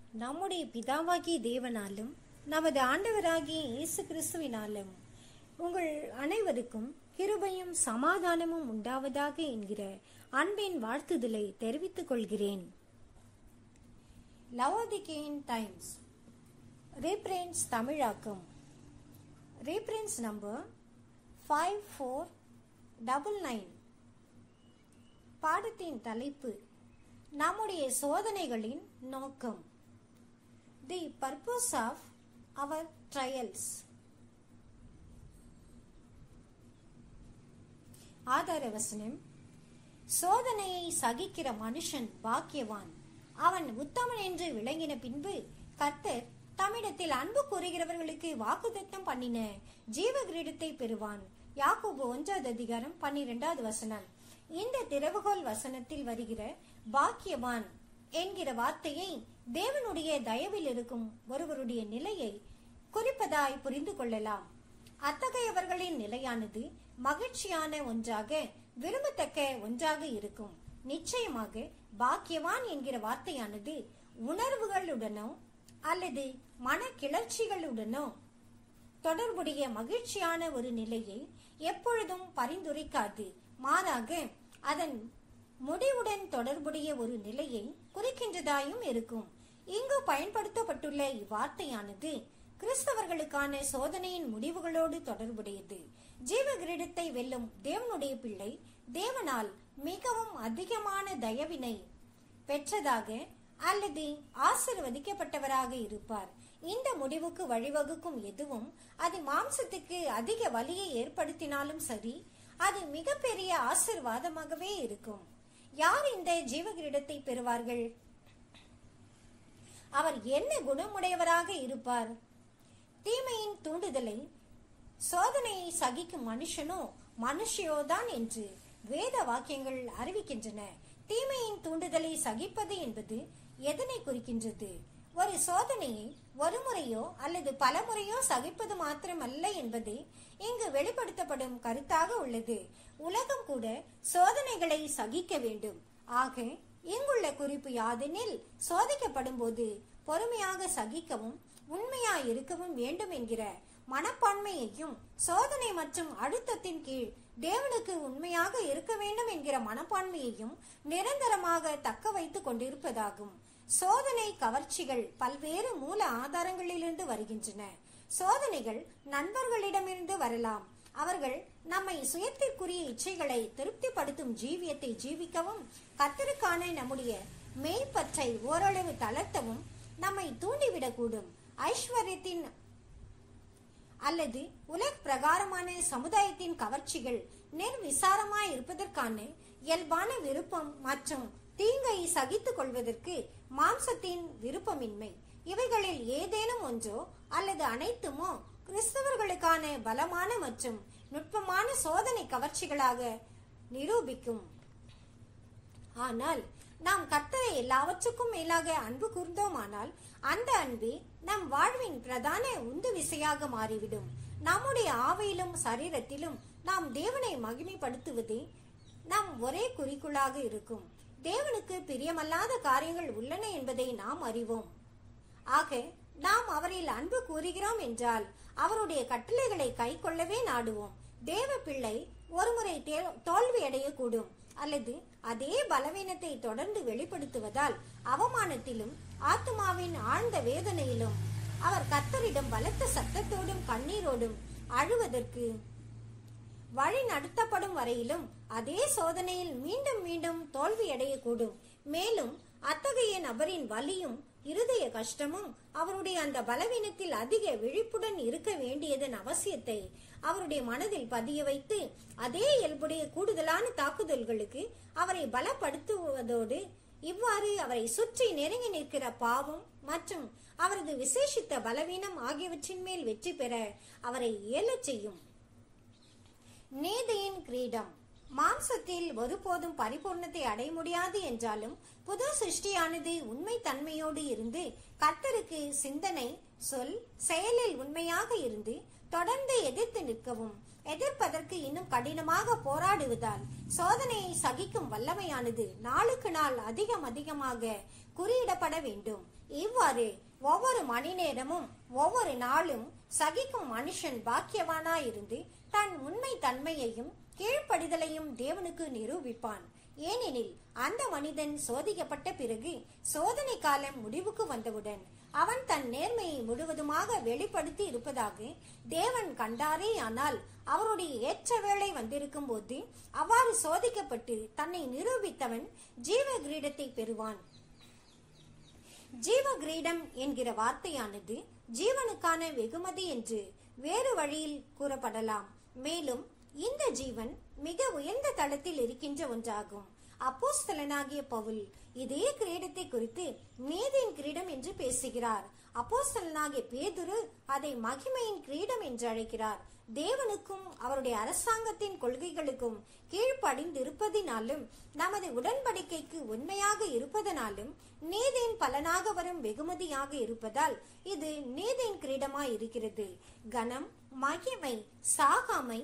நம்முடைய பிதாவாகிய தேவனாலும் நமது ஆண்டவராகிய இயேசு கிறிஸ்துவினாலும் உங்கள் அனைவருக்கும் கிருபையும் சமாதானமும் உண்டாவதாக என்கிற அன்பின் வாழ்த்துதலை தெரிவித்துக் கொள்கிறேன் லவோதிகேயின் டைம்ஸ் ரீப்ரேன்ஸ் தமிழாக்கம் reference number five four double nine பாடத்தின் தலைப்பு நம்முடைய சோதனைகளின் நோக்கம் the purpose of our trials ஆதார வசனம் சோதனையை சகிக்கிற மனுஷன் பாக்கியவான் அவன் உத்தமன் என்று விளங்கின பின்பு கர்த்தர் தம்மிடத்தில் அன்பு கூறுகிறவர்களுக்கு வாக்குத்தத்தம் பண்ணின ஜீவ கிரீடத்தை பெறுவான் யாக்கோபு ஒன்றாவது அதிகாரம் பன்னிரெண்டாவது வசனம் இந்த திறவுகோல் வசனத்தில் வருகிற பாக்கியவான் என்கிற வார்த்தையை தேவனுடைய தயவில் இருக்கும் ஒருவருடைய நிலையை குறிப்பதாய் புரிந்து கொள்ளலாம் அத்தகையவர்களின் நிலையானது மகிழ்ச்சியான ஒன்றாக விரும்பத்தக்க ஒன்றாக இருக்கும் நிச்சயமாக பாக்கியவான் என்கிற வார்த்தையானது உணர்வுகளுடனோ அல்லது மன கிளர்ச்சிகளுடனோ தொடர்புடைய மகிழ்ச்சியான ஒரு நிலையை எப்பொழுதும் பரிந்துரைக்காது மாறாக அதன் முடிவுடன் தொடர்புடைய ஒரு நிலையை குறிக்கின்றதாயும் இருக்கும் இங்கு பயன்படுத்தப்பட்டுள்ள இவ்வார்த்தையானது கிறிஸ்தவர்களுக்கான சோதனையின் முடிவுகளோடு தொடர்புடையது ஜீவ கிரீடத்தை வெல்லும் தேவனுடைய பிள்ளை தேவனால் மிகவும் அதிகமான தயவினை பெற்றதாக அல்லது ஆசிர்வதிக்கப்பட்டவராக இருப்பார் இந்த முடிவுக்கு வழிவகுக்கும் எதுவும் அது மாம்சத்துக்கு அதிக வலியை ஏற்படுத்தினாலும் சரி அது மிகப்பெரிய ஆசிர்வாதமாகவே இருக்கும் யார் இந்த ஜீவ கிரீடத்தை பெறுவார்கள் அவர் என்ன குணமுடையவராக இருப்பார் தீமையின் தூண்டுதலை சோதனையை சகிக்கும் மனுஷனோ மனுஷியோதான் என்று வேத வாக்கியங்கள் அறிவிக்கின்றன தீமையின் தூண்டுதலை சகிப்பது என்பது எதனை குறிக்கின்றது ஒரு சோதனையை ஒரு முறையோ அல்லது பல முறையோ சகிப்பது மாத்திரமல்ல என்பது இங்கு வெளிப்படுத்தப்படும் கருத்தாக உள்ளது உலகம் கூட சோதனைகளை சகிக்க வேண்டும் ஆக இங்குள்ள குறிப்பு யாதெனில் சோதிக்கப்படும் போது பொறுமையாக சகிக்கவும் உண்மையா இருக்கவும் வேண்டும் என்கிற மனப்பான்மையையும் சோதனை மற்றும் அழுத்தத்தின் கீழ் தேவனுக்கு உண்மையாக இருக்க வேண்டும் என்கிற மனப்பான்மையையும் நிரந்தரமாக தக்க வைத்துக் கொண்டிருப்பதாகும் சோதனை கவர்ச்சிகள் பல்வேறு மூல ஆதாரங்களிலிருந்து வருகின்றன சோதனைகள் நண்பர்களிடமிருந்து வரலாம் அவர்கள் நம்மை சுயத்திற்குரிய இச்சைகளை திருப்திப்படுத்தும் ஜீவியத்தை ஜீவிக்கவும் கத்தருக்கான நம்முடைய மெய்ப்பற்றை ஓரளவு தளர்த்தவும் நம்மை தூண்டிவிடக்கூடும் ஐஸ்வர்யத்தின் அல்லது உலக பிரகாரமான சமுதாயத்தின் கவர்ச்சிகள் நிர்விசாரமாய் இருப்பதற்கான இயல்பான விருப்பம் மற்றும் தீங்கை சகித்துக் கொள்வதற்கு மாம்சத்தின் விருப்பமின்மை இவைகளில் ஏதேனும் ஒன்றோ அல்லது அனைத்துமோ கிறிஸ்தவர்களுக்கான பலமான மற்றும் நுட்பமான சோதனை கவர்ச்சிகளாக நிரூபிக்கும் ஆனால் நாம் கர்த்தரை எல்லாவற்றுக்கும் மேலாக அன்பு கூர்ந்தோமானால் அந்த அன்பே நம் வாழ்வின் பிரதான உந்து விசையாக மாறிவிடும் நம்முடைய ஆவையிலும் சரீரத்திலும் நாம் தேவனை மகிமைப்படுத்துவதே நம் ஒரே குறிக்குள்ளாக இருக்கும் தேவனுக்கு பிரியமல்லாத காரியங்கள் உள்ளன என்பதை நாம் அறிவோம் ஆக நாம் அவரில் அன்பு கூறுகிறோம் என்றால் அவருடைய கட்டளைகளை கை கொள்ளவே நாடுவோம் தேவ பிள்ளை ஒருமுறை தோல்வி அடையக்கூடும் அல்லது அதே பலவீனத்தை தொடர்ந்து வெளிப்படுத்துவதால் அவமானத்திலும் ஆத்மாவின் ஆழ்ந்த வேதனையிலும் அவர் கத்தரிடம் பலத்த சத்தத்தோடும் கண்ணீரோடும் அழுவதற்கு வழி நடத்தப்படும் வரையிலும் அதே சோதனையில் மீண்டும் மீண்டும் தோல்வி அடையக்கூடும் மேலும் அத்தகைய நபரின் வலியும் இருதய கஷ்டமும் அவருடைய அந்த பலவீனத்தில் அதிக விழிப்புடன் இருக்க வேண்டியதன் அவசியத்தை அவருடைய மனதில் பதிய வைத்து அதே இயல்புடைய கூடுதலான தாக்குதல்களுக்கு அவரை பலப்படுத்துவதோடு இவ்வாறு அவரை சுற்றி நெருங்கி நிற்கிற பாவம் மற்றும் அவரது விசேஷித்த பலவீனம் ஆகியவற்றின் மேல் வெற்றி பெற அவரை இயலச் செய்யும் நீதியின் கிரீடம் மாம்சத்தில் ஒருபோதும் பரிபூர்ணத்தை அடைய முடியாது என்றாலும் புது சிருஷ்டியானது உண்மை தன்மையோடு இருந்து கர்த்தருக்கு சிந்தனை சொல் செயலில் உண்மையாக இருந்து தொடர்ந்து எதிர்த்து நிற்கவும் எதிர்ப்பதற்கு இன்னும் கடினமாக போராடுவதால் சோதனையை சகிக்கும் வல்லமையானது நாளுக்கு நாள் அதிகம் அதிகமாக குறியிடப்பட வேண்டும் இவ்வாறு ஒவ்வொரு மணி நேரமும் ஒவ்வொரு நாளும் சகிக்கும் மனுஷன் பாக்கியவானாயிருந்து தன் உண்மை தன்மையையும் கீழ்ப்படிதலையும் தேவனுக்கு நிரூபிப்பான் ஏனெனில் அந்த மனிதன் சோதிக்கப்பட்ட பிறகு சோதனை காலம் முடிவுக்கு வந்தவுடன் அவன் தன் நேர்மையை முழுவதுமாக வெளிப்படுத்தி இருப்பதாக தேவன் கண்டாரே ஆனால் அவருடைய ஏற்ற வேளை வந்திருக்கும் போது அவ்வாறு சோதிக்கப்பட்டு தன்னை நிரூபித்தவன் ஜீவ கிரீடத்தை பெறுவான் ஜீவ கிரீடம் என்கிற வார்த்தையானது ஜீவனுக்கான வெகுமதி என்று வேறு வழியில் கூறப்படலாம் மேலும் இந்த ஜீவன் மிக உயர்ந்த தளத்தில் இருக்கின்ற ஒன்றாகும் அப்போஸ்தலனாகிய பவுல் இதே கிரீடத்தை குறித்து நீதியின் கிரீடம் என்று பேசுகிறார் அப்போஸ்தலனாகிய பேதுரு அதை மகிமையின் கிரீடம் என்று அழைக்கிறார் தேவனுக்கும் அவருடைய அரசாங்கத்தின் கொள்கைகளுக்கும் கீழ்ப்படிந்திருப்பதினாலும் நமது உடன்படிக்கைக்கு உண்மையாக இருப்பதனாலும் நீதியின் பலனாக வரும் வெகுமதியாக இருப்பதால் இது நீதியின் கிரீடமாய் இருக்கிறது கனம் மகிமை சாகாமை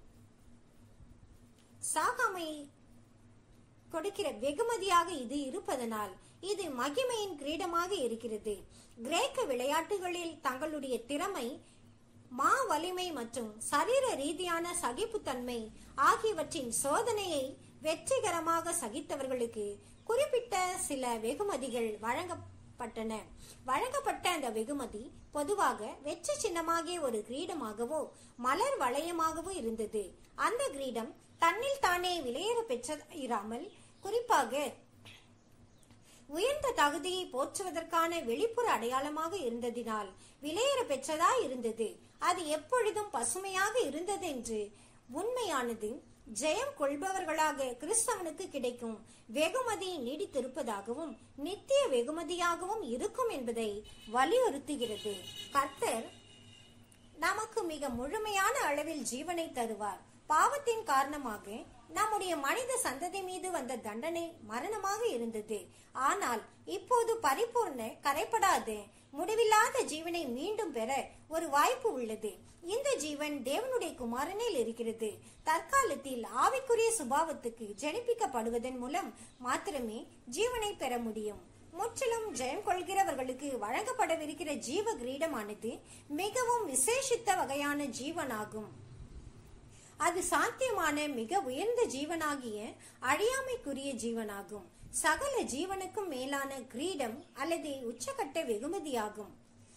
சாகாமை கொடுக்கிற வெகுமதியாக இது இருப்பதனால் இது மகிமையின் கிரீடமாக இருக்கிறது கிரேக்க விளையாட்டுகளில் தங்களுடைய திறமை மா வலிமை மற்றும் சரீர ரீதியான சகிப்புத்தன்மை ஆகியவற்றின் சோதனையை வெற்றிகரமாக சகித்தவர்களுக்கு குறிப்பிட்ட சில வெகுமதிகள் வழங்கப்பட்டன வழங்கப்பட்ட அந்த வெகுமதி பொதுவாக வெற்றி சின்னமாகிய ஒரு கிரீடமாகவோ மலர் வளையமாகவோ இருந்தது அந்த கிரீடம் தன்னில் தானே விலையேற பெற்றிராமல் குறிப்பாக உயர்ந்த தகுதியை போற்றுவதற்கான வெளிப்புற அடையாளமாக இருந்ததினால் விலையேற பெற்றதா இருந்தது அது எப்பொழுதும் பசுமையாக இருந்தது என்று உண்மையானது ஜெயம் கொள்பவர்களாக கிறிஸ்தவனுக்கு கிடைக்கும் வெகுமதி நீடித்திருப்பதாகவும் நித்திய வெகுமதியாகவும் இருக்கும் என்பதை வலியுறுத்துகிறது கர்த்தர் நமக்கு மிக முழுமையான அளவில் ஜீவனை தருவார் பாவத்தின் காரணமாக நம்முடைய மனித சந்ததி மீது வந்த தண்டனை மரணமாக இருந்தது ஆனால் இப்போது பரிபூர்ண கரைப்படாத முடிவில்லாத ஜீவனை மீண்டும் பெற ஒரு வாய்ப்பு உள்ளது இந்த ஜீவன் தேவனுடைய குமாரனில் இருக்கிறது தற்காலத்தில் ஆவிக்குரிய சுபாவத்துக்கு ஜனிப்பிக்கப்படுவதன் மூலம் மாத்திரமே ஜீவனை பெற முடியும் முற்றிலும் ஜெயம் கொள்கிறவர்களுக்கு வழங்கப்படவிருக்கிற ஜீவ கிரீடமானது மிகவும் விசேஷித்த வகையான ஜீவனாகும் அது சாத்தியமான மிக உயர்ந்த ஜீவனாகிய அழியாமைக்குரிய ஜீவனாகும் சகல ஜீவனுக்கும் மேலான கிரீடம் அல்லது உச்சகட்ட வெகுமதியாகும்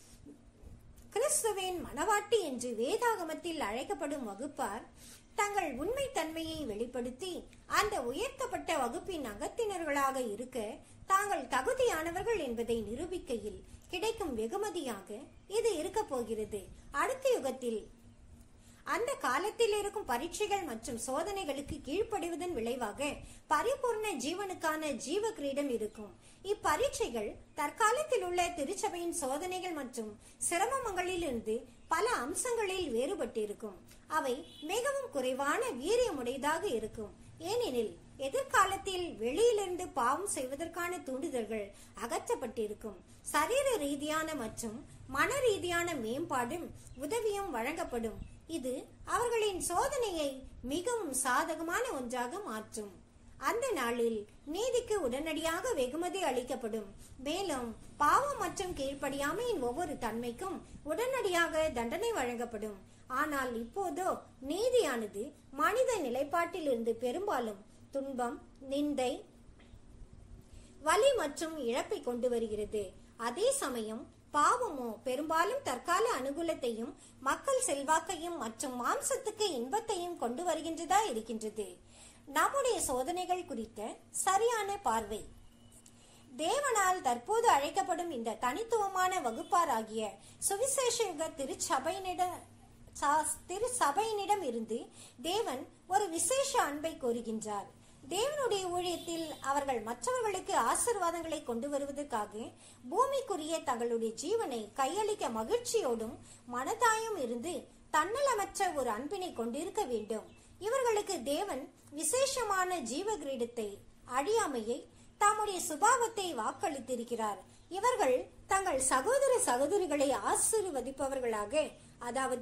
கிறிஸ்துவின் மனவாட்டி என்று வேதாகமத்தில் அழைக்கப்படும் வகுப்பார் தங்கள் உண்மை தன்மையை வெளிப்படுத்தி அந்த உயர்த்தப்பட்ட வகுப்பின் அங்கத்தினர்களாக இருக்க தாங்கள் தகுதியானவர்கள் என்பதை நிரூபிக்கையில் கிடைக்கும் வெகுமதியாக இது இருக்க போகிறது அடுத்த யுகத்தில் அந்த காலத்தில் இருக்கும் பரீட்சைகள் மற்றும் சோதனைகளுக்கு கீழ்ப்படிவதன் விளைவாக பரிபூர்ண ஜீவனுக்கான ஜீவ கிரீடம் இருக்கும் இப்பரீட்சைகள் தற்காலத்தில் உள்ள திருச்சபையின் சோதனைகள் மற்றும் சிரமங்களிலிருந்து பல அம்சங்களில் வேறுபட்டிருக்கும் அவை மிகவும் குறைவான வீரியமுடையதாக இருக்கும் ஏனெனில் எதிர்காலத்தில் வெளியிலிருந்து பாவம் செய்வதற்கான தூண்டுதல்கள் அகற்றப்பட்டிருக்கும் சரீர ரீதியான மற்றும் மன ரீதியான மேம்பாடும் உதவியும் வழங்கப்படும் இது அவர்களின் சோதனையை மிகவும் சாதகமான ஒன்றாக மாற்றும் அந்த நாளில் நீதிக்கு உடனடியாக வெகுமதி அளிக்கப்படும் மேலும் பாவம் மற்றும் கீழ்ப்படியாமையின் ஒவ்வொரு தன்மைக்கும் உடனடியாக தண்டனை வழங்கப்படும் ஆனால் இப்போதோ நீதியானது மனித நிலைப்பாட்டிலிருந்து பெரும்பாலும் துன்பம் நிந்தை வலி மற்றும் இழப்பை கொண்டு வருகிறது அதே சமயம் பாவமோ பெரும்பாலும் தற்கால அனுகூலத்தையும் மக்கள் செல்வாக்கையும் மற்றும் மாம்சத்துக்கு இன்பத்தையும் கொண்டு வருகின்றதா இருக்கின்றது நம்முடைய சோதனைகள் குறித்த சரியான பார்வை தேவனால் தற்போது அழைக்கப்படும் இந்த தனித்துவமான வகுப்பாராகிய சுவிசேஷ யுக திருச்சபையினிட சா- திருச்சபையினிடம் இருந்து தேவன் ஒரு விசேஷ அன்பை கோருகின்றார் தேவனுடைய ஊழியத்தில் அவர்கள் மற்றவர்களுக்கு ஆசிர்வாதங்களை கொண்டு வருவதற்காக பூமிக்குரிய தங்களுடைய ஜீவனை கையளிக்க மகிழ்ச்சியோடும் மனதாயும் இருந்து தன்னலமற்ற ஒரு அன்பினை கொண்டிருக்க வேண்டும் இவர்களுக்கு தேவன் விசேஷமான ஜீவ கிரீடத்தை அழியாமையை தம்முடைய சுபாவத்தை வாக்களித்திருக்கிறார் இவர்கள் தங்கள் சகோதர சகோதரிகளை ஆசீர்வதிப்பவர்களாக அதாவது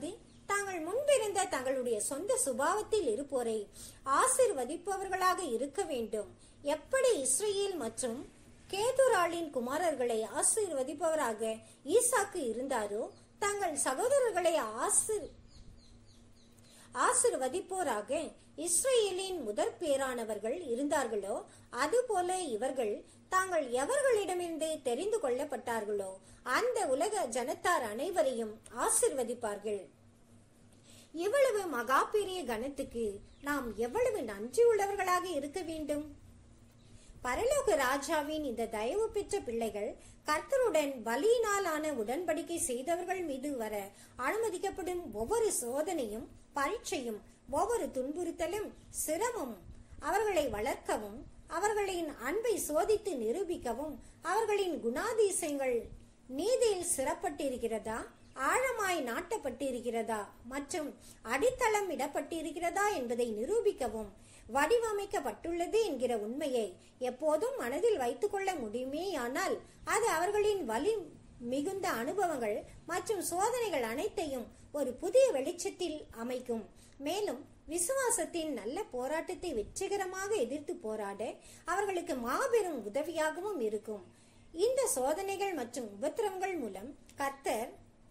தாங்கள் முன்பிருந்த தங்களுடைய சொந்த சுபாவத்தில் இருப்போரை ஆசிர்வதிப்பவர்களாக இருக்க வேண்டும் எப்படி இஸ்ரேல் மற்றும் கேதுராளின் குமாரர்களை ஆசீர்வதிப்பவராக ஈசாக்கு இருந்தாரோ தங்கள் சகோதரர்களை ஆசிர் ஆசிர்வதிப்போராக இஸ்ரேலின் முதற் பேரானவர்கள் இருந்தார்களோ அதுபோல இவர்கள் தாங்கள் எவர்களிடமிருந்து தெரிந்து கொள்ளப்பட்டார்களோ அந்த உலக ஜனத்தார் அனைவரையும் ஆசிர்வதிப்பார்கள் இவ்வளவு மகா பெரிய கணத்துக்கு நாம் எவ்வளவு நன்றி உள்ளவர்களாக இருக்க வேண்டும் பரலோக ராஜாவின் இந்த தயவு பெற்ற பிள்ளைகள் கர்த்தருடன் பலியினாலான உடன்படிக்கை செய்தவர்கள் மீது வர அனுமதிக்கப்படும் ஒவ்வொரு சோதனையும் பரீட்சையும் ஒவ்வொரு துன்புறுத்தலும் சிரமமும் அவர்களை வளர்க்கவும் அவர்களின் அன்பை சோதித்து நிரூபிக்கவும் அவர்களின் குணாதிசயங்கள் நீதியில் சிறப்பட்டிருக்கிறதா ஆழமாய் நாட்டப்பட்டிருக்கிறதா மற்றும் அடித்தளம் இடப்பட்டிருக்கிறதா என்பதை நிரூபிக்கவும் வடிவமைக்கப்பட்டுள்ளது என்கிற உண்மையை எப்போதும் மனதில் வைத்துக்கொள்ள முடியுமேயானால் அது அவர்களின் வலி மிகுந்த அனுபவங்கள் மற்றும் சோதனைகள் அனைத்தையும் ஒரு புதிய வெளிச்சத்தில் அமைக்கும் மேலும் விசுவாசத்தின் நல்ல போராட்டத்தை வெற்றிகரமாக எதிர்த்து போராட அவர்களுக்கு மாபெரும் உதவியாகவும் இருக்கும் இந்த சோதனைகள் மற்றும் உபத்திரவங்கள் மூலம் கர்த்தர்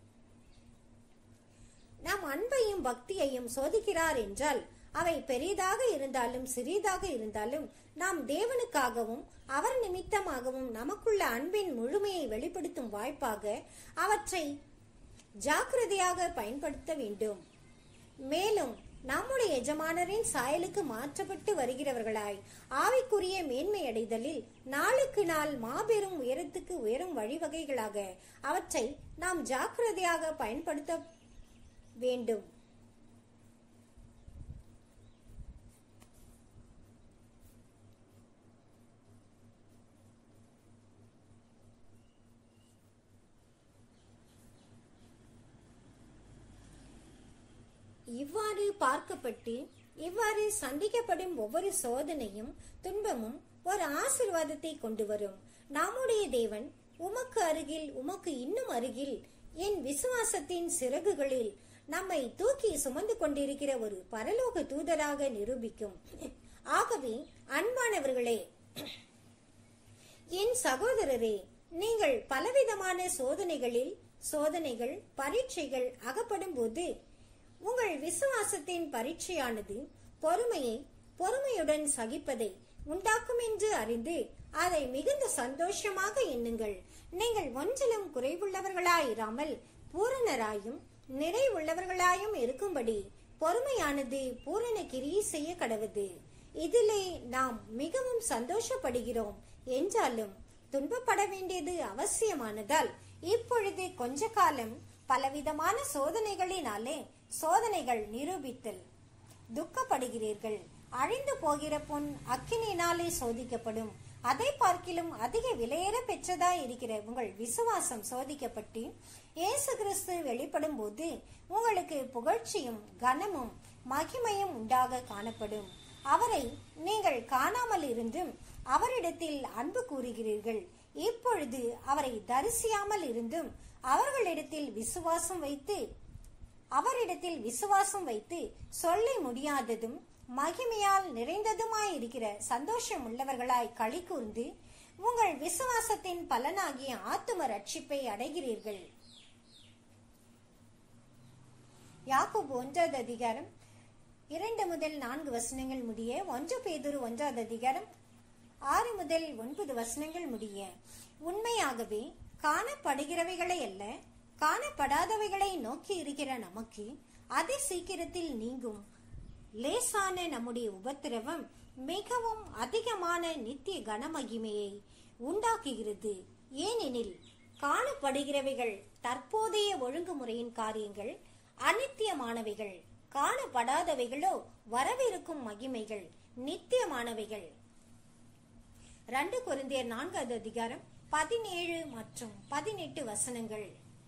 நாம் அன்பையும் பக்தியையும் சோதிக்கிறார் என்றால் அவை பெரிதாக இருந்தாலும் சிறியதாக இருந்தாலும் நாம் தேவனுக்காகவும் அவர் நிமித்தமாகவும் நமக்குள்ள அன்பின் முழுமையை வெளிப்படுத்தும் வாய்ப்பாக அவற்றை ஜாக்கிரதையாக பயன்படுத்த வேண்டும் மேலும் நம்முடைய எஜமானரின் சாயலுக்கு மாற்றப்பட்டு வருகிறவர்களாய் ஆவிக்குரிய மேன்மை அடைதலில் நாளுக்கு நாள் மாபெரும் உயரத்துக்கு உயரும் வழிவகைகளாக அவற்றை நாம் ஜாக்கிரதையாக பயன்படுத்த வேண்டும் இவ்வாறு பார்க்கப்பட்டு இவ்வாறு சந்திக்கப்படும் ஒவ்வொரு சோதனையும் துன்பமும் ஒரு ஆசிர்வாதத்தை கொண்டு வரும் நம்முடைய தேவன் உமக்கு அருகில் உமக்கு இன்னும் அருகில் என் விசுவாசத்தின் சிறகுகளில் நம்மை தூக்கி சுமந்து கொண்டிருக்கிற ஒரு பரலோக தூதராக நிரூபிக்கும் ஆகவே அன்பானவர்களே என் சகோதரரே நீங்கள் பலவிதமான சோதனைகளில் சோதனைகள் பரீட்சைகள் அகப்படும் போது உங்கள் விசுவாசத்தின் பரீட்சையானது பொறுமையை பொறுமையுடன் சகிப்பதை உண்டாக்கும் என்று அறிந்து அதை மிகுந்த சந்தோஷமாக எண்ணுங்கள் நீங்கள் ஒன்றிலும் குறைவுள்ளவர்களாயிராமல் பூரணராயும் நிறைவுள்ளவர்களாயும் இருக்கும்படி பொறுமையானது பூரண கிரியை செய்ய கடவுது இதிலே நாம் மிகவும் சந்தோஷப்படுகிறோம் என்றாலும் துன்பப்பட வேண்டியது அவசியமானதால் இப்பொழுது கொஞ்ச காலம் பலவிதமான சோதனைகளினாலே சோதனைகள் நிரூபித்தல் துக்கப்படுகிறீர்கள் அழிந்து போகிற பொன் அக்கினியினாலே சோதிக்கப்படும் அதை பார்க்கிலும் அதிக விலையேற பெற்றதா இருக்கிற உங்கள் விசுவாசம் சோதிக்கப்பட்டு இயேசு கிறிஸ்து வெளிப்படும் போது உங்களுக்கு புகழ்ச்சியும் கனமும் மகிமையும் உண்டாக காணப்படும் அவரை நீங்கள் காணாமல் இருந்தும் அவரிடத்தில் அன்பு கூறுகிறீர்கள் இப்பொழுது அவரை தரிசியாமல் இருந்தும் அவர்களிடத்தில் விசுவாசம் வைத்து அவரிடத்தில் விசுவாசம் வைத்து சொல்ல முடியாததும் மகிமையால் நிறைந்ததுமாயிருக்கிற சந்தோஷம் உள்ளவர்களாய் களி கூர்ந்து உங்கள் விசுவாசத்தின் பலனாகிய ஆத்தும ரட்சிப்பை அடைகிறீர்கள் யாக்கோபு ஒன்றாவது அதிகாரம் இரண்டு முதல் நான்கு வசனங்கள் முடிய ஒன்று பேதுரு ஒன்றாவது அதிகாரம் ஆறு முதல் ஒன்பது வசனங்கள் முடிய உண்மையாகவே காணப்படுகிறவைகளை அல்ல காணப்படாதவைகளை நோக்கி இருக்கிற நமக்கு அதி சீக்கிரத்தில் நீங்கும் லேசான நம்முடைய உபத்திரவம் மிகவும் அதிகமான நித்திய கனமகிமையை உண்டாக்குகிறது ஏனெனில் காணப்படுகிறவைகள் தற்போதைய ஒழுங்குமுறையின் காரியங்கள் அநித்தியமானவைகள் காணப்படாதவைகளோ வரவிருக்கும் மகிமைகள் நித்தியமானவைகள் ரெண்டு குருந்தியர் நான்காவது அதிகாரம் பதினேழு மற்றும் பதினெட்டு வசனங்கள்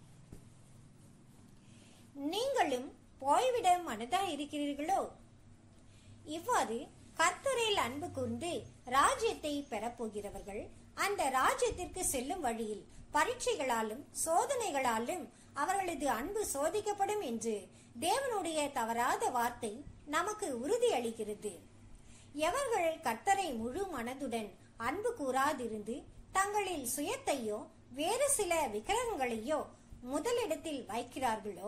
நீங்களும் போய்விட மனதா இருக்கிறீர்களோ இவ்வாறு கர்த்தரில் அன்பு கூர்ந்து ராஜ்யத்தை பெறப்போகிறவர்கள் அந்த ராஜ்யத்திற்கு செல்லும் வழியில் பரீட்சைகளாலும் சோதனைகளாலும் அவர்களது அன்பு சோதிக்கப்படும் என்று தேவனுடைய தவறாத வார்த்தை நமக்கு உறுதி அளிக்கிறது எவர்கள் கர்த்தரை முழு மனதுடன் அன்பு கூறாதிருந்து தங்களில் சுயத்தையோ வேறு சில விக்கிரகங்களையோ முதலிடத்தில் வைக்கிறார்களோ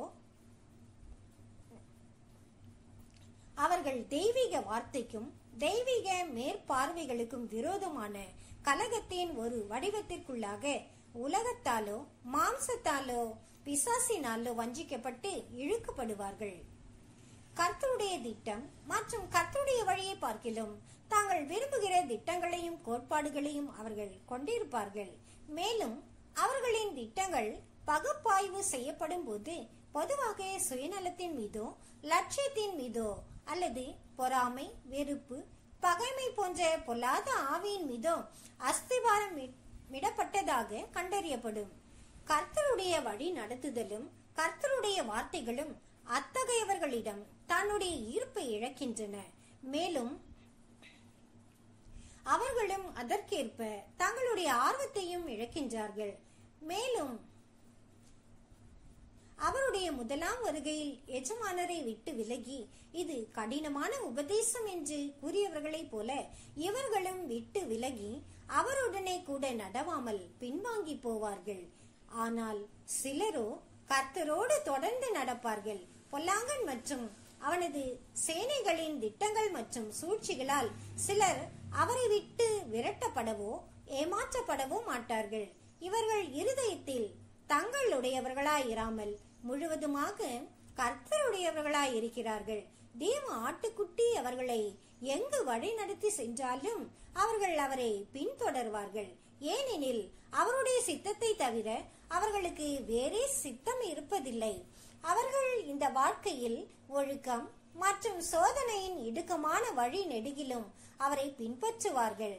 அவர்கள் தெய்வீக வார்த்தைக்கும் தெய்வீக மேற்பார்வைகளுக்கும் விரோதமான கலகத்தின் ஒரு வடிவத்திற்குள்ளாக உலகத்தாலோ மாம்சத்தாலோ பிசாசினாலோ வஞ்சிக்கப்பட்டு இழுக்கப்படுவார்கள் கர்த்தருடைய திட்டம் மற்றும் கர்த்தருடைய வழியை பார்க்கிலும் தாங்கள் விரும்புகிற திட்டங்களையும் கோட்பாடுகளையும் அவர்கள் கொண்டிருப்பார்கள் மேலும் அவர்களின் திட்டங்கள் பகுப்பாய்வு செய்யப்படும் போது பொதுவாக சுயநலத்தின் மீதோ லட்சியத்தின் மீதோ அல்லது பொறாமை வெறுப்பு பகைமை போன்ற பொல்லாத ஆவியின் மீதோ அஸ்திவாரம் விடப்பட்டதாக கண்டறியப்படும் கர்த்தருடைய வழி நடத்துதலும் கர்த்தருடைய வார்த்தைகளும் அத்தகையவர்களிடம் தன்னுடைய ஈர்ப்பை இழக்கின்றன மேலும் அவர்களும் அதற்கேற்ப தங்களுடைய ஆர்வத்தையும் இழக்கின்றார்கள் மேலும் அவருடைய முதலாம் வருகையில் எஜமானரை விட்டு விலகி இது கடினமான உபதேசம் என்று கூறியவர்களைப் போல இவர்களும் விட்டு விலகி அவருடனே கூட நடவாமல் பின்வாங்கி போவார்கள் ஆனால் சிலரோ கர்த்தரோடு தொடர்ந்து நடப்பார்கள் பொல்லாங்கன் மற்றும் அவனது சேனைகளின் திட்டங்கள் மற்றும் சூழ்ச்சிகளால் சிலர் அவரை விட்டு விரட்டப்படவோ ஏமாற்றப்படவோ மாட்டார்கள் இவர்கள் இருதயத்தில் தங்களுடையவர்களாயிராமல் முழுவதுமாக கர்த்தருடையவர்களாய் இருக்கிறார்கள் தேவ ஆட்டுக்குட்டி அவர்களை எங்கு வழி நடத்தி சென்றாலும் அவர்கள் அவரை பின்தொடர்வார்கள் ஏனெனில் அவருடைய சித்தத்தை தவிர அவர்களுக்கு வேறே சித்தம் இருப்பதில்லை அவர்கள் இந்த வாழ்க்கையில் ஒழுக்கம் மற்றும் சோதனையின் இடுக்கமான வழி நெடுகிலும் அவரை பின்பற்றுவார்கள்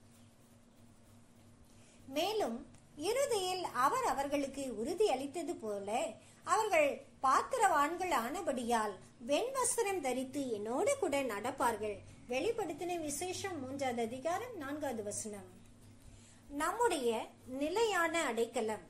மேலும் இறுதியில் அவர் அவர்களுக்கு உறுதி அளித்தது போல அவர்கள் பாத்திரவான்கள் ஆனபடியால் வெண்வஸ்திரம் தரித்து என்னோடு கூட நடப்பார்கள் வெளிப்படுத்தின விசேஷம் மூன்றாவது அதிகாரம் நான்காவது வசனம் நம்முடைய நிலையான அடைக்கலம்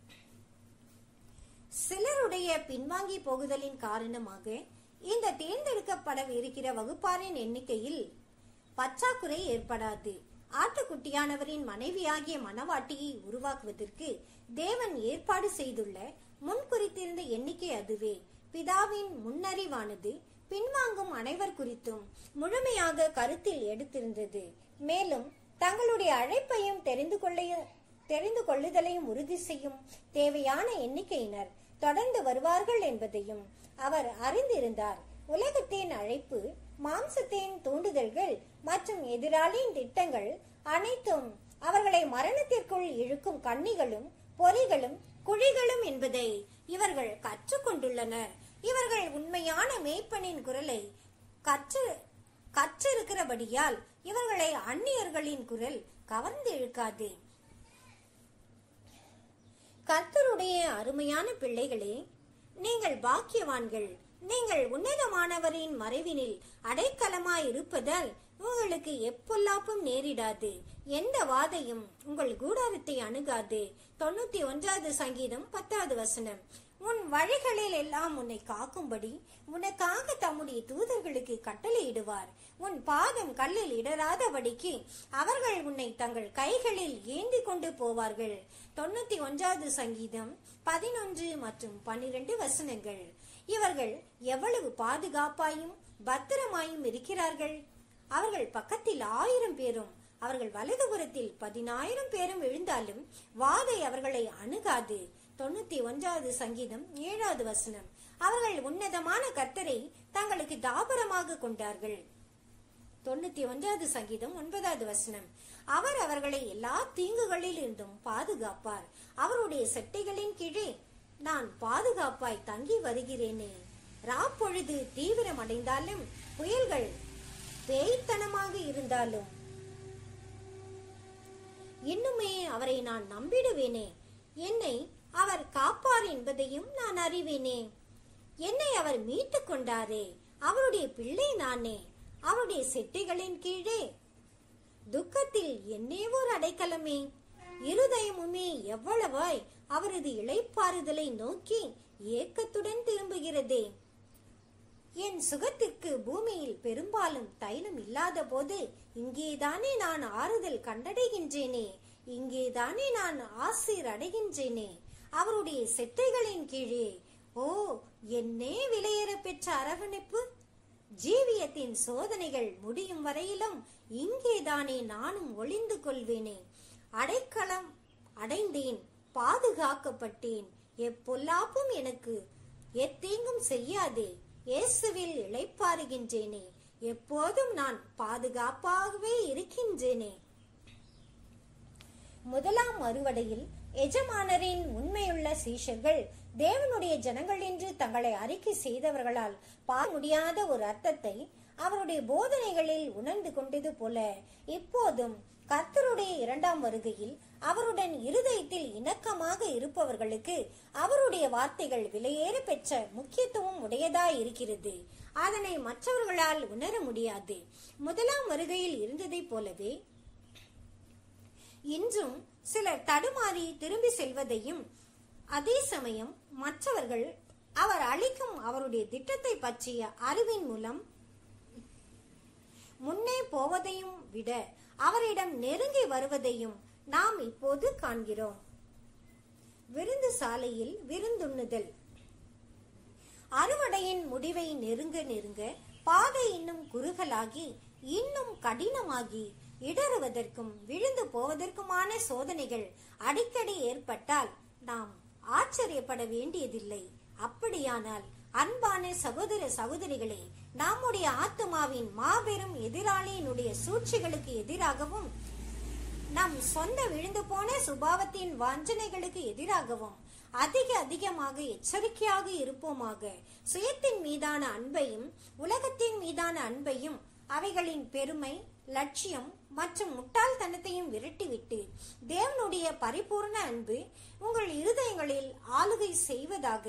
சிலருடைய பின்வாங்கி போகுதலின் காரணமாக இந்த தேர்ந்தெடுக்கப்பட இருக்கிற வகுப்பாரின் எண்ணிக்கையில் பற்றாக்குறை ஏற்படாது ஆட்டுக்குட்டியானவரின் மனைவியாகிய மணவாட்டியை உருவாக்குவதற்கு தேவன் ஏற்பாடு செய்துள்ள முன்குறித்திருந்த எண்ணிக்கை அதுவே பிதாவின் முன்னறிவானது பின்வாங்கும் அனைவர் குறித்தும் முழுமையாக கருத்தில் எடுத்திருந்தது மேலும் தங்களுடைய அழைப்பையும் தெரிந்து கொள்ள தெரிந்து கொள்ளுதலையும் உறுதி செய்யும் தேவையான எண்ணிக்கையினர் தொடர்ந்து வருவார்கள் என்பதையும் அவர் அறிந்திருந்தார் உலகத்தின் அழைப்பு மாம்சத்தின் தூண்டுதல்கள் மற்றும் எதிராளியின் திட்டங்கள் அனைத்தும் அவர்களை மரணத்திற்குள் இழுக்கும் கண்ணிகளும் பொறிகளும் குழிகளும் என்பதை இவர்கள் கற்றுக்கொண்டுள்ளனர் இவர்கள் உண்மையான மேய்ப்பனின் குரலை கற்று கற்றிருக்கிறபடியால் இவர்களை அந்நியர்களின் குரல் கவர்ந்து இழுக்காது கர்த்தருடைய அருமையான பிள்ளைகளே நீங்கள் பாக்கியவான்கள் நீங்கள் உன்னதமானவரின் மறைவினில் அடைக்கலமாய் இருப்பதால் உங்களுக்கு எப்பொல்லாப்பும் நேரிடாது எந்த வாதையும் உங்கள் கூடாரத்தை அணுகாது தொண்ணூத்தி ஒன்றாவது சங்கீதம் பத்தாவது வசனம் உன் வழிகளில் எல்லாம் உன்னை காக்கும்படி உனக்காக தம்முடைய தூதர்களுக்கு கட்டளையிடுவார் உன் பாதம் கல்லில் இடராதபடிக்கு அவர்கள் உன்னை தங்கள் கைகளில் ஏந்தி கொண்டு போவார்கள் தொண்ணூத்தி ஒன்றாவது சங்கீதம் பதினொன்று மற்றும் பன்னிரண்டு வசனங்கள் இவர்கள் எவ்வளவு பாதுகாப்பாயும் பத்திரமாயும் இருக்கிறார்கள் அவர்கள் பக்கத்தில் ஆயிரம் பேரும் அவர்கள் வலதுபுறத்தில் பதினாயிரம் பேரும் எழுந்தாலும் வாதை அவர்களை அணுகாது தொண்ணூத்தி ஒன்றாவது சங்கீதம் ஏழாவது வசனம் அவர்கள் உன்னதமான கர்த்தரை தங்களுக்கு தாபரமாக கொண்டார்கள் தொண்ணூத்தி ஒன்றாவது சங்கீதம் ஒன்பதாவது வசனம் அவர் அவர்களை எல்லா தீங்குகளில் இருந்தும் பாதுகாப்பார் அவருடைய செட்டைகளின் கீழே நான் பாதுகாப்பாய் தங்கி வருகிறேனே ராப்பொழுது தீவிரமடைந்தாலும் புயல்கள் பேய்த்தனமாக இருந்தாலும் இன்னுமே அவரை நான் நம்பிடுவேனே என்னை அவர் காப்பார் என்பதையும் நான் அறிவேனே என்னை அவர் மீட்டுக் கொண்டாரே அவருடைய பிள்ளை நானே அவருடைய செட்டிகளின் கீழே துக்கத்தில் என்னே ஒரு அடைக்கலமே இருதயமுமே எவ்வளவாய் அவரது இளைப்பாறுதலை நோக்கி ஏக்கத்துடன் திரும்புகிறதே என் சுகத்திற்கு பூமியில் பெரும்பாலும் தைலம் இல்லாத போது இங்கேதானே நான் ஆறுதல் கண்டடைகின்றேனே இங்கேதானே நான் ஆசீர் அடைகின்றேனே அவருடைய செட்டைகளின் கீழே ஓ என்னே விலையேற பெற்ற அரவணைப்பு ஜீவியத்தின் சோதனைகள் முடியும் வரையிலும் இங்கேதானே நானும் ஒளிந்து கொள்வேனே அடைக்கலம் அடைந்தேன் பாதுகாக்கப்பட்டேன் எப்பொல்லாப்பும் எனக்கு எத்தீங்கும் செய்யாதே இயேசுவில் இளைப்பாறுகின்றேனே எப்போதும் நான் பாதுகாப்பாகவே இருக்கின்றேனே முதலாம் அறுவடையில் எஜமானரின் உண்மையுள்ள சீஷர்கள் தேவனுடைய ஜனங்கள் என்று தங்களை அறிக்கை செய்தவர்களால் பார முடியாத ஒரு அர்த்தத்தை அவருடைய போதனைகளில் உணர்ந்து கொண்டது போல இப்போதும் கர்த்தருடைய இரண்டாம் வருகையில் அவருடன் இருதயத்தில் இணக்கமாக இருப்பவர்களுக்கு அவருடைய வார்த்தைகள் விலையேற பெற்ற முக்கியத்துவம் உடையதாய் இருக்கிறது அதனை மற்றவர்களால் உணர முடியாது முதலாம் வருகையில் இருந்ததைப் போலவே இன்றும் சிலர் தடுமாறி திரும்பி செல்வதையும் அதே சமயம் மற்றவர்கள் அவர் அளிக்கும் அவருடைய திட்டத்தை பற்றிய அறிவின் மூலம் முன்னே போவதையும் விட அவரிடம் நெருங்கி வருவதையும் நாம் இப்போது காண்கிறோம் விருந்து சாலையில் விருந்துண்ணுதல் அறுவடையின் முடிவை நெருங்க நெருங்க பாதை இன்னும் குறுகலாகி இன்னும் கடினமாகி இடறுவதற்கும் விழுந்து போவதற்குமான சோதனைகள் அடிக்கடி ஏற்பட்டால் நாம் ஆச்சரியப்பட வேண்டியதில்லை அப்படியானால் அன்பான சகோதர சகோதரிகளே நம்முடைய ஆத்மாவின் மாபெரும் எதிராளியினுடைய சூழ்ச்சிகளுக்கு எதிராகவும் நம் சொந்த விழுந்து போன சுபாவத்தின் வாஞ்சனைகளுக்கு எதிராகவும் அதிக அதிகமாக எச்சரிக்கையாக இருப்போமாக சுயத்தின் மீதான அன்பையும் உலகத்தின் மீதான அன்பையும் அவைகளின் பெருமை லட்சியம் மற்றும் முட்டாள்தனத்தையும் விரட்டிவிட்டு தேவனுடைய பரிபூர்ண அன்பு உங்கள் இருதயங்களில் ஆளுகை செய்வதாக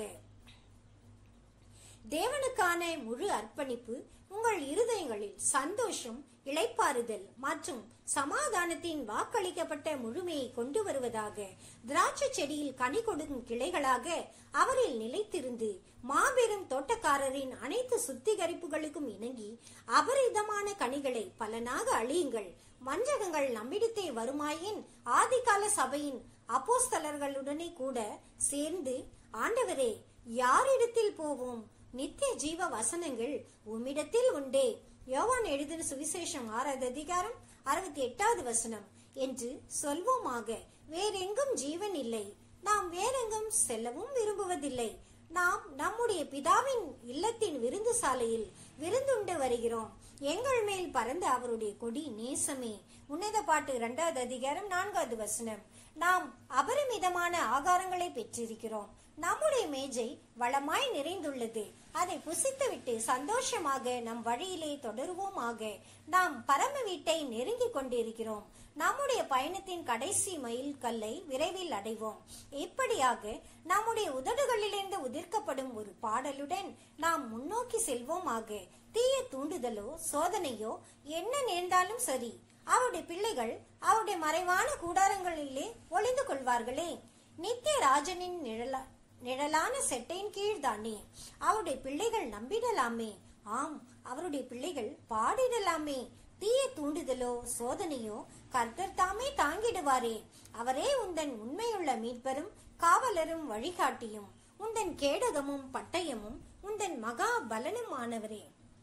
தேவனுக்கான முழு அர்ப்பணிப்பு உங்கள் இருதயங்களில் சந்தோஷம் இளைப்பாறுதல் மற்றும் சமாதானத்தின் வாக்களிக்கப்பட்ட முழுமையை கொண்டு வருவதாக திராட்சை செடியில் கனி கொடுக்கும் கிளைகளாக அவரில் நிலைத்திருந்து மாபெரும் தோட்டக்காரரின் அனைத்து சுத்திகரிப்புகளுக்கும் இணங்கி அபரிதமான கனிகளை பலனாக அழியுங்கள் வஞ்சகங்கள் நம்மிடத்தே வருமாயின் ஆதிகால சபையின் அப்போஸ்தலர்களுடனே கூட சேர்ந்து ஆண்டவரே யாரிடத்தில் போவோம் நித்திய ஜீவ வசனங்கள் உம்மிடத்தில் உண்டே யோவான் எழுதின சுவிசேஷம் ஆறாவது அதிகாரம் அறுபத்தி எட்டாவது வசனம் என்று சொல்வோமாக வேறெங்கும் ஜீவன் இல்லை நாம் வேறெங்கும் செல்லவும் விரும்புவதில்லை நாம் நம்முடைய பிதாவின் இல்லத்தின் விருந்து சாலையில் விருந்துண்டு வருகிறோம் எங்கள் மேல் பறந்த அவருடைய கொடி நேசமே உன்னத பாட்டு இரண்டாவது அதிகாரம் நான்காவது வசனம் நாம் அபரிமிதமான ஆகாரங்களை பெற்றிருக்கிறோம் நம்முடைய மேஜை வளமாய் நிறைந்துள்ளது அதை புசித்துவிட்டு சந்தோஷமாக நம் வழியிலே தொடருவோமாக நாம் பரம வீட்டை நெருங்கிக் கொண்டிருக்கிறோம் நம்முடைய பயணத்தின் கடைசி மைல் கல்லை விரைவில் அடைவோம் இப்படியாக நம்முடைய உதடுகளிலிருந்து உதிர்க்கப்படும் ஒரு பாடலுடன் நாம் முன்னோக்கி செல்வோமாக தீய தூண்டுதலோ சோதனையோ என்ன நேர்ந்தாலும் சரி அவருடைய பிள்ளைகள் அவருடைய மறைவான கூடாரங்களிலே ஒளிந்து கொள்வார்களே நித்திய ராஜனின் நிழலா நிழலான செட்டையின் கீழ்தானே அவருடைய பிள்ளைகள் நம்பிடலாமே ஆம் அவருடைய பிள்ளைகள் பாடிடலாமே தீய தூண்டுதலோ சோதனையோ கர்த்தர் தாமே தாங்கிடுவாரே அவரே உந்தன் உண்மையுள்ள மீட்பரும் காவலரும் வழிகாட்டியும் உந்தன் கேடகமும் பட்டயமும் உந்தன் மகா பலனுமானவரே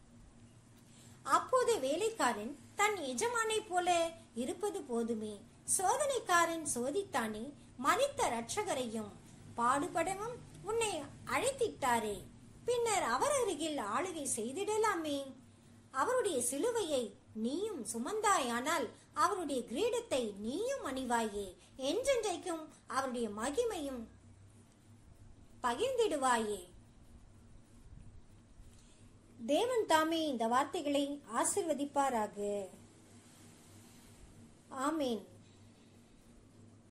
அப்போது வேலைக்காரன் தன் எஜமானை போல இருப்பது போதுமே சோதனைக்காரன் சோதித்தானே மறித்த இரட்சகரையும் பாடுபடவும் உன்னை அழைத்திட்டாரே பின்னர் அவர் அருகில் ஆளுகை செய்திடலாமே அவருடைய சிலுவையை நீயும் சுமந்தாயானால் அவருடைய கிரீடத்தை நீயும் அணிவாயே என்றென்றைக்கும் அவருடைய மகிமையும் பகிர்ந்திடுவாயே தேவன் தாமே இந்த வார்த்தைகளை ஆசிர்வதிப்பாராக ஆமேன்